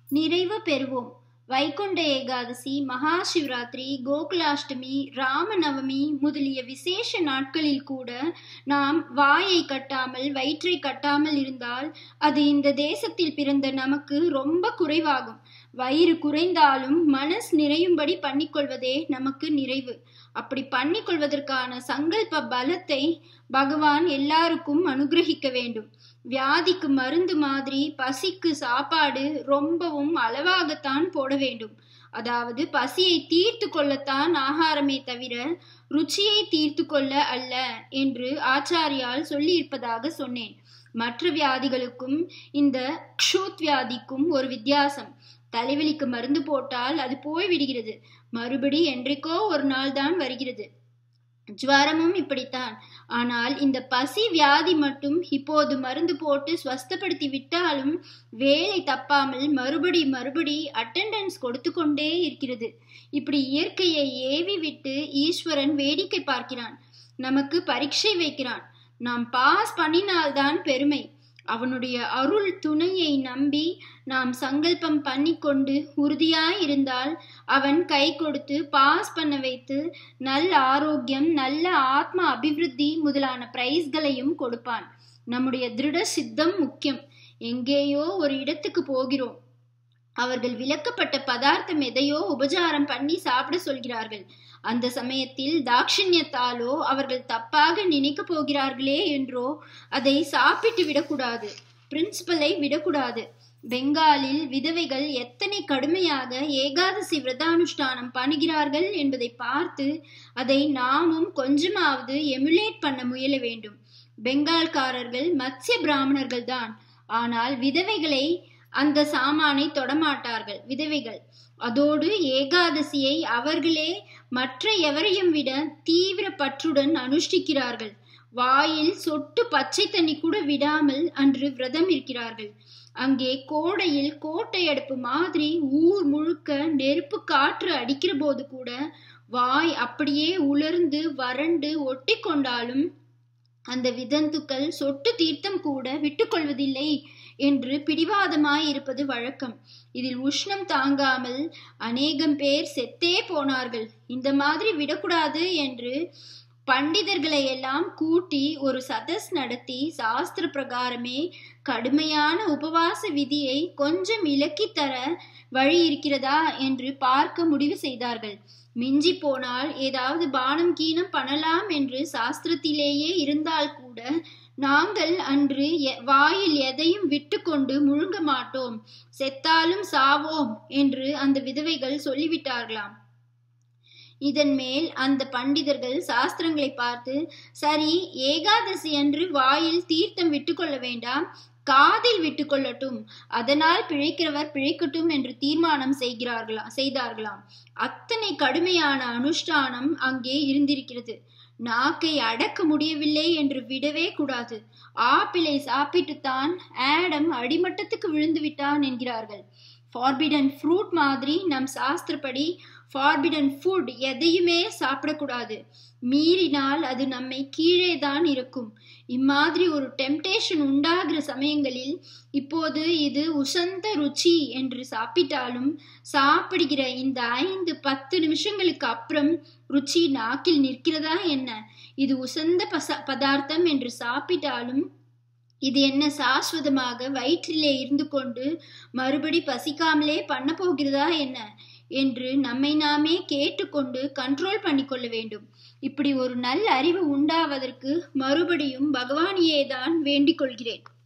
நிறைவு பெறுவோம் வைகுண்ட ஏகாதசி மகா சிவராத்திரி கோகுலாஷ்டமி ராமநவமி முதலிய விசேஷ நாட்களில் கூட நாம் வாயை கட்டாமல் வயிற்றை கட்டாமல் இருந்தால் அது இந்த தேசத்தில் பிறந்த நமக்கு ரொம்ப குறைவாகும் வயிறு குறைந்தாலும் மனஸ் நிறையும்படி பண்ணிக்கொள்வதே நமக்கு நிறைவு அப்படி பண்ணிக்கொள்வதற்கான சங்கல்ப பலத்தை பகவான் எல்லாருக்கும் அனுகிரகிக்க வேண்டும் வியாதிக்கு மருந்து மாதிரி பசிக்கு சாப்பாடு ரொம்பவும் அளவாகத்தான் போட வேண்டும் அதாவது பசியை தீர்த்து கொள்ளத்தான் ஆகாரமே தவிர ருச்சியை தீர்த்து கொள்ள அல்ல என்று ஆச்சாரியால் சொல்லியிருப்பதாக சொன்னேன் மற்ற வியாதிகளுக்கும் இந்த க்ஷூத் வியாதிக்கும் ஒரு வித்தியாசம் தலைவலிக்கு மருந்து போட்டால் அது போய்விடுகிறது மறுபடி என்றைக்கோ ஒரு நாள் தான் வருகிறது ஜுவரமும் இப்படித்தான் ஆனால் இந்த பசி வியாதி மட்டும் இப்போது மருந்து போட்டு ஸ்வஸ்தப்படுத்தி விட்டாலும் வேலை தப்பாமல் மறுபடி மறுபடி அட்டெண்டன்ஸ் கொடுத்து கொண்டே இருக்கிறது இப்படி இயற்கையை ஏவி விட்டு ஈஸ்வரன் வேடிக்கை பார்க்கிறான் நமக்கு பரீட்சை வைக்கிறான் நாம் பாஸ் பண்ணினால்தான் பெருமை அவனுடைய அருள் துணையை நம்பி நாம் சங்கல்பம் பண்ணிக்கொண்டு உறுதியாயிருந்தால் அவன் கை கொடுத்து பாஸ் பண்ண வைத்து நல்ல ஆரோக்கியம் நல்ல ஆத்ம அபிவிருத்தி முதலான பிரைஸ்களையும் கொடுப்பான் நம்முடைய திருட சித்தம் முக்கியம் எங்கேயோ ஒரு இடத்துக்கு போகிறோம் அவர்கள் விளக்கப்பட்ட பதார்த்தம் எதையோ உபச்சாரம் பண்ணி சாப்பிட சொல்கிறார்கள் அந்த சமயத்தில் தாட்சிணியத்தாலோ அவர்கள் தப்பாக நினைக்க போகிறார்களே என்றோ அதை சாப்பிட்டு விடக்கூடாது பிரின்சிபலை விடக்கூடாது பெங்காலில் விதவைகள் எத்தனை கடுமையாக ஏகாதசி விரதானுஷ்டானம் பண்ணுகிறார்கள் என்பதை பார்த்து அதை நாமும் கொஞ்சமாவது எமுலேட் பண்ண முயல வேண்டும் பெங்கால்காரர்கள் மத்ய பிராமணர்கள் தான் ஆனால் விதவைகளை அந்த சாமானை தொடமாட்டார்கள் விதவைகள் அதோடு ஏகாதசியை அவர்களே மற்ற எவரையும் விட தீவிர பற்றுடன் அனுஷ்டிக்கிறார்கள் வாயில் சொட்டு பச்சை தண்ணி கூட விடாமல் அன்று விரதம் இருக்கிறார்கள் அங்கே கோடையில் கோட்டை அடுப்பு மாதிரி ஊர் முழுக்க நெருப்பு காற்று அடிக்கிற போது கூட வாய் அப்படியே உலர்ந்து வறண்டு ஒட்டி கொண்டாலும் அந்த விதந்துக்கள் சொட்டு தீர்த்தம் கூட விட்டுக்கொள்வதில்லை என்று பிடிவாதமாய் இருப்பது வழக்கம் இதில் உஷ்ணம் தாங்காமல் அநேகம் பேர் செத்தே போனார்கள் இந்த மாதிரி விடக்கூடாது என்று பண்டிதர்களை எல்லாம் கூட்டி ஒரு சதஸ் நடத்தி சாஸ்திர பிரகாரமே கடுமையான உபவாச விதியை கொஞ்சம் இலக்கி தர வழி இருக்கிறதா என்று பார்க்க முடிவு செய்தார்கள் மிஞ்சி போனால் ஏதாவது பானம் கீனம் பண்ணலாம் என்று சாஸ்திரத்திலேயே இருந்தால் கூட நாங்கள் அன்று வாயில் எதையும் விட்டுக்கொண்டு முழுங்க மாட்டோம் செத்தாலும் சாவோம் என்று அந்த விதவைகள் சொல்லிவிட்டார்களாம் இதன் மேல் அந்த பண்டிதர்கள் சாஸ்திரங்களை பார்த்து சரி ஏகாதசி அன்று வாயில் தீர்த்தம் விட்டுக்கொள்ள வேண்டாம் காதில் விட்டுக்கொள்ளட்டும் அதனால் பிழைக்கிறவர் பிழைக்கட்டும் என்று தீர்மானம் செய்கிறார்களாம் செய்தார்களாம் அத்தனை கடுமையான அனுஷ்டானம் அங்கே இருந்திருக்கிறது நாக்கை அடக்க முடியவில்லை என்று விடவே கூடாது ஆப்பிளை சாப்பிட்டுத்தான் ஆடம் அடிமட்டத்துக்கு விழுந்து விட்டான் என்கிறார்கள் ஃபார்பிடன் ஃப்ரூட் மாதிரி நம் சாஸ்திரப்படி ஃபார்பிடன் ஃபுட் எதையுமே சாப்பிடக்கூடாது மீறினால் அது நம்மை கீழே தான் இருக்கும் இம்மாதிரி ஒரு டெம்டேஷன் உண்டாகிற சமயங்களில் இப்போது இது உசந்த ருச்சி என்று சாப்பிட்டாலும் சாப்பிடுகிற இந்த ஐந்து பத்து நிமிஷங்களுக்கு அப்புறம் ருச்சி நாக்கில் நிற்கிறதா என்ன இது உசந்த பச பதார்த்தம் என்று சாப்பிட்டாலும் இது என்ன சாஸ்வதமாக வயிற்றிலே இருந்து கொண்டு மறுபடி பசிக்காமலே பண்ண போகிறதா என்ன என்று நம்மை நாமே கேட்டுக்கொண்டு கண்ட்ரோல் பண்ணிக்கொள்ள வேண்டும் இப்படி ஒரு நல்ல அறிவு உண்டாவதற்கு மறுபடியும் பகவானியே தான் வேண்டிக் கொள்கிறேன்